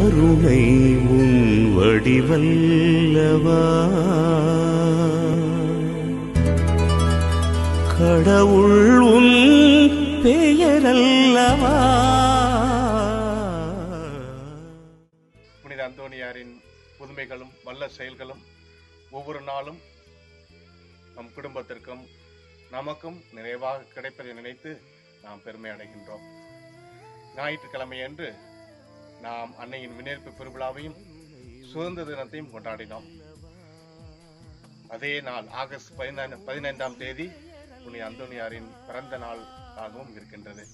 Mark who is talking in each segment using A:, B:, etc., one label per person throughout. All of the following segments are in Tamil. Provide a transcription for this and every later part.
A: கருணை உன் வடிவல்லவா கடவுள் உன் பெயரல்லவா
B: புனித அந்தோனியாரின் புதுமைகளும் வல்ல செயல்களும் ஒவ்வொரு நாளும் நம் குடும்பத்திற்கும் நமக்கும் நிறைவாக கிடைப்பதை நினைத்து நாம் பெருமை அடைகின்றோம் ஞாயிற்றுக்கிழமையன்று நாம் அன்னையின் விண்ணேற்பு பெருவிழாவையும் சுதந்திர தினத்தையும் கொண்டாடினோம் அதே நாள் ஆகஸ்ட் பதினைந்து பதினைந்தாம் தேதி புனித அந்தோனியாரின் பிறந்த நாளாகவும் இருக்கின்றது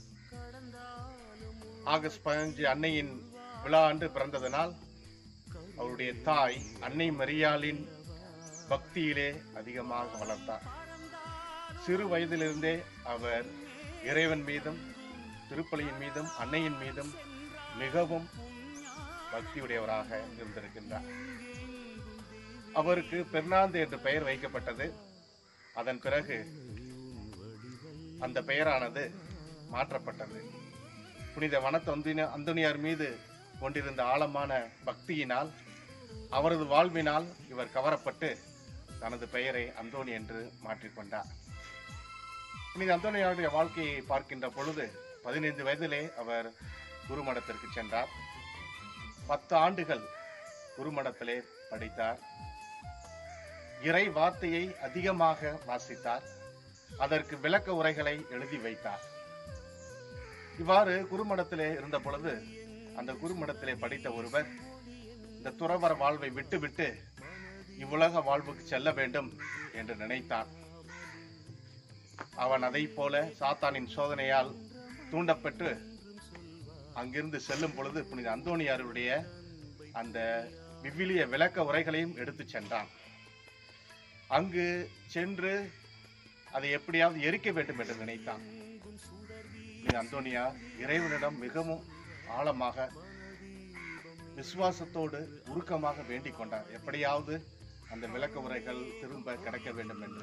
B: ஆகஸ்ட் பதினஞ்சு அன்னையின் விழா அன்று பிறந்ததனால் அவருடைய தாய் அன்னை மரியாளின் பக்தியிலே அதிகமாக வளர்த்தார் சிறு வயதிலிருந்தே அவர் இறைவன் மீதும் திருப்பலியின் மீதும் அன்னையின் மீதும் மிகவும் பக்தியுடையவராக இருந்திருக்கின்றார் அவருக்கு பெர்னாந்து என்று பெயர் வைக்கப்பட்டது அதன் பிறகு அந்த பெயரானது மாற்றப்பட்டது புனித வனத்தொந்தின அந்தோனியார் மீது கொண்டிருந்த ஆழமான பக்தியினால் அவரது வாழ்வினால் இவர் கவரப்பட்டு தனது பெயரை அந்தோணி என்று மாற்றிக்கொண்டார் புனித அந்தோனியாருடைய வாழ்க்கையை பார்க்கின்ற பொழுது பதினைந்து வயதிலே அவர் குருமடத்திற்கு சென்றார் பத்து ஆண்டுகள் குருமடத்திலே படித்தார் இறை வார்த்தையை அதிகமாக வாசித்தார் அதற்கு விளக்க உரைகளை எழுதி வைத்தார் இவ்வாறு குருமடத்திலே இருந்த பொழுது அந்த குருமடத்திலே படித்த ஒருவர் இந்த துறவர வாழ்வை விட்டுவிட்டு இவ்வுலக வாழ்வுக்கு செல்ல வேண்டும் என்று நினைத்தான் அவன் அதை போல சாத்தானின் சோதனையால் தூண்டப்பட்டு அங்கிருந்து செல்லும் பொழுது புனித அந்தோணியாருடைய அந்த விவிலிய விளக்க உரைகளையும் எடுத்து சென்றான் அங்கு சென்று அதை எப்படியாவது எரிக்க வேண்டும் என்று நினைத்தான் புனித அந்தோனியார் இறைவனிடம் மிகவும் ஆழமாக விசுவாசத்தோடு உருக்கமாக வேண்டிக் கொண்டார் எப்படியாவது அந்த விளக்க உரைகள் திரும்ப கிடைக்க வேண்டும் என்று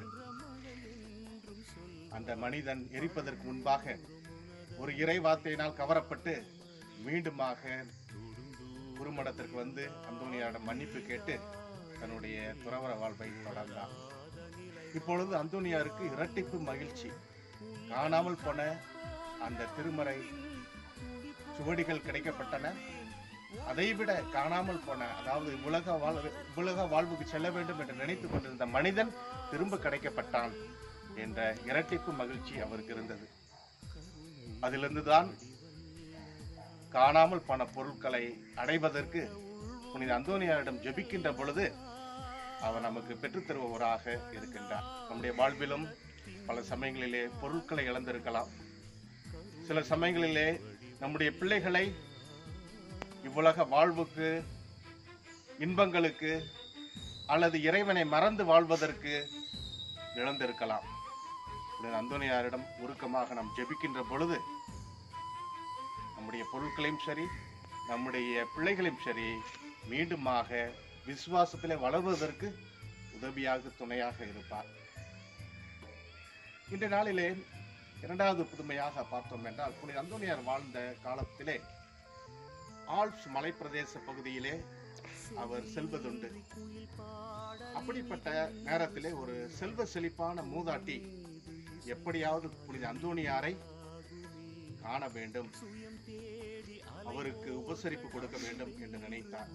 B: அந்த மனிதன் எரிப்பதற்கு முன்பாக ஒரு இறை வார்த்தையினால் கவரப்பட்டு மீண்டுமாக குருமடத்திற்கு வந்து அந்தோனியாரிடம் மன்னிப்பு கேட்டு தன்னுடைய துறவர வாழ்வை தொடர்ந்தார் இப்பொழுது அந்தோனியாருக்கு இரட்டிப்பு மகிழ்ச்சி காணாமல் போன அந்த திருமறை சுவடிகள் கிடைக்கப்பட்டன அதைவிட காணாமல் போன அதாவது உலக வாழ்வு உலக வாழ்வுக்கு செல்ல வேண்டும் என்று நினைத்துக் கொண்டிருந்த மனிதன் திரும்ப கிடைக்கப்பட்டான் என்ற இரட்டிப்பு மகிழ்ச்சி அவருக்கு இருந்தது அதிலிருந்துதான் காணாமல் போன பொருட்களை அடைவதற்கு புனித அந்தோனியாரிடம் ஜெபிக்கின்ற பொழுது அவர் நமக்கு பெற்றுத் தருபவராக இருக்கின்றார் நம்முடைய வாழ்விலும் பல சமயங்களிலே பொருட்களை இழந்திருக்கலாம் சில சமயங்களிலே நம்முடைய பிள்ளைகளை இவ்வுலக வாழ்வுக்கு இன்பங்களுக்கு அல்லது இறைவனை மறந்து வாழ்வதற்கு இழந்திருக்கலாம் புனித அந்தோனியாரிடம் உருக்கமாக நாம் ஜெபிக்கின்ற பொழுது நம்முடைய பொருட்களையும் சரி நம்முடைய பிள்ளைகளையும் சரி மீண்டுமாக விசுவாசத்திலே வளர்வதற்கு உதவியாக துணையாக இருப்பார் இன்றைய நாளிலே இரண்டாவது புதுமையாக பார்த்தோம் என்றால் புனித அந்தோனியார் வாழ்ந்த காலத்திலே ஆல்ப்ஸ் மலைப்பிரதேச பகுதியிலே அவர் செல்வதுண்டு அப்படிப்பட்ட நேரத்திலே ஒரு செல்வ செழிப்பான மூதாட்டி எப்படியாவது புனித அந்தோனியாரை காண வேண்டும் அவருக்கு உபசரிப்பு கொடுக்க வேண்டும் என்று நினைத்தார்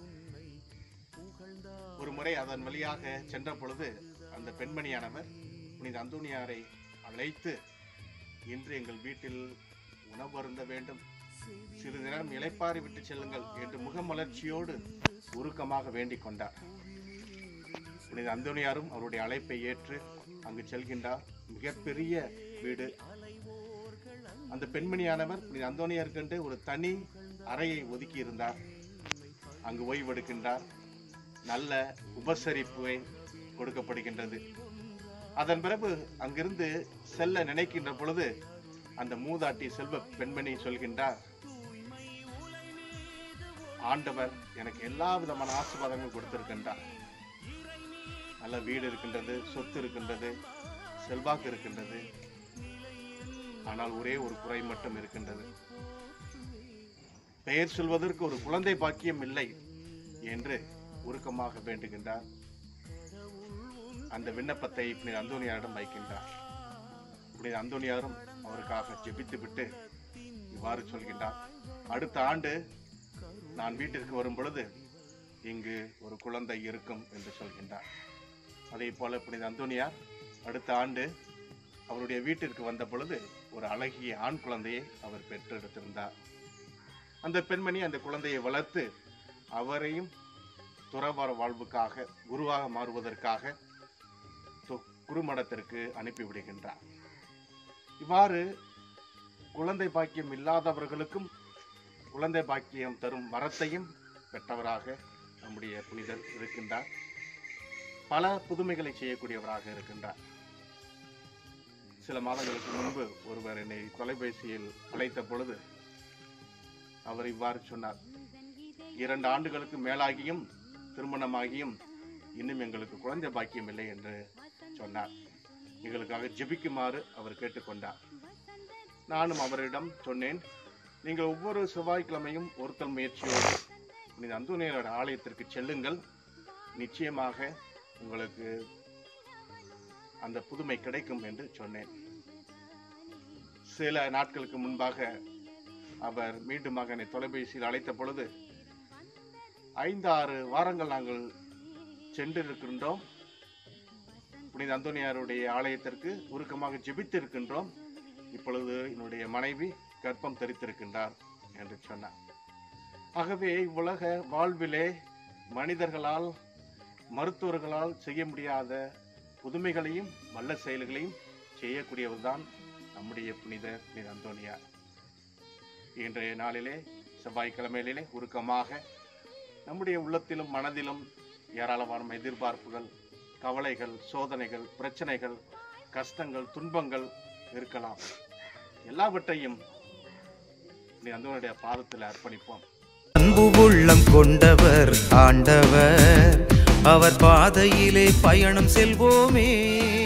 B: ஒரு முறை அதன் வழியாக சென்ற பொழுது அந்த பெண்மணியானவர் புனித அந்தோனியாரை அழைத்து இன்று எங்கள் வீட்டில் உணவு அருந்த வேண்டும் சிறிது நேரம் இளைப்பாரி விட்டு செல்லுங்கள் என்று முகமலர்ச்சியோடு உருக்கமாக வேண்டிக் கொண்டார் புனித அந்தோனியாரும் அவருடைய அழைப்பை ஏற்று அங்கு செல்கின்றார் மிகப்பெரிய வீடு அந்த பெண்மணியானவர் புனித அந்தோனியாருக்கென்று ஒரு தனி அறையை ஒதுக்கி இருந்தார் அங்கு ஓய்வெடுக்கின்றார் நல்ல உபசரிப்பை கொடுக்கப்படுகின்றது அதன் பிறகு அங்கிருந்து செல்ல நினைக்கின்ற பொழுது அந்த மூதாட்டி செல்வ பெண்மணி சொல்கின்றார் ஆண்டவர் எனக்கு எல்லா விதமான ஆசீர்வாதங்களும் கொடுத்திருக்கின்றார் நல்ல வீடு இருக்கின்றது சொத்து இருக்கின்றது செல்வாக்கு இருக்கின்றது ஆனால் ஒரே ஒரு குறை மட்டும் இருக்கின்றது பெயர் சொல்வதற்கு ஒரு குழந்தை பாக்கியம் இல்லை என்று உருக்கமாக வேண்டுகின்றார் அந்த விண்ணப்பத்தை புனித அந்தோனியாரிடம் வைக்கின்றார் புனித அந்தோனியாரும் அவருக்காக ஜெபித்து விட்டு இவ்வாறு சொல்கின்றார் அடுத்த ஆண்டு நான் வீட்டிற்கு வரும் பொழுது இங்கு ஒரு குழந்தை இருக்கும் என்று சொல்கின்றார் அதே போல புனித அந்தோனியார் அடுத்த ஆண்டு அவருடைய வீட்டிற்கு வந்த பொழுது ஒரு அழகிய ஆண் குழந்தையை அவர் பெற்றெடுத்திருந்தார் அந்த பெண்மணி அந்த குழந்தையை வளர்த்து அவரையும் துறவர வாழ்வுக்காக குருவாக மாறுவதற்காக து- குருமடத்திற்கு அனுப்பிவிடுகின்றார் இவ்வாறு குழந்தை பாக்கியம் இல்லாதவர்களுக்கும் குழந்தை பாக்கியம் தரும் வரத்தையும் பெற்றவராக நம்முடைய புனிதர் இருக்கின்றார் பல புதுமைகளை செய்யக்கூடியவராக இருக்கின்றார் சில மாதங்களுக்கு முன்பு ஒருவர் என்னை தொலைபேசியில் அழைத்த பொழுது அவர் இவ்வாறு சொன்னார் இரண்டு ஆண்டுகளுக்கு மேலாகியும் திருமணமாகியும் இன்னும் எங்களுக்கு குழந்தை பாக்கியம் இல்லை என்று சொன்னார் எங்களுக்காக ஜெபிக்குமாறு அவர் கேட்டுக்கொண்டார் நானும் அவரிடம் சொன்னேன் நீங்கள் ஒவ்வொரு செவ்வாய்க்கிழமையும் ஒருத்தல் முயற்சியோடு புனித அந்தோனியரோட ஆலயத்திற்கு செல்லுங்கள் நிச்சயமாக உங்களுக்கு அந்த புதுமை கிடைக்கும் என்று சொன்னேன் சில நாட்களுக்கு முன்பாக அவர் மீண்டும் என்னை தொலைபேசியில் அழைத்த பொழுது ஐந்து ஆறு வாரங்கள் நாங்கள் சென்றிருக்கின்றோம் புனித அந்தோனியாருடைய ஆலயத்திற்கு உருக்கமாக ஜெபித்திருக்கின்றோம் இப்பொழுது என்னுடைய மனைவி கர்ப்பம் தரித்திருக்கின்றார் என்று சொன்னார் ஆகவே இவ்வுலக வாழ்விலே மனிதர்களால் மருத்துவர்களால் செய்ய முடியாத புதுமைகளையும் வல்ல செயல்களையும் செய்யக்கூடியவர்தான் நம்முடைய புனித புனித அந்தோனியார் இன்றைய நாளிலே செவ்வாய்க்கிழமையிலே உருக்கமாக நம்முடைய உள்ளத்திலும் மனதிலும் ஏராளமான எதிர்பார்ப்புகள் கவலைகள் சோதனைகள் பிரச்சனைகள் கஷ்டங்கள் துன்பங்கள் இருக்கலாம் எல்லாவற்றையும் நீ அந்தவனுடைய பாதத்தில் அர்ப்பணிப்போம்
C: அன்பு உள்ளம் கொண்டவர் ஆண்டவர் அவர் பாதையிலே பயணம் செல்வோமே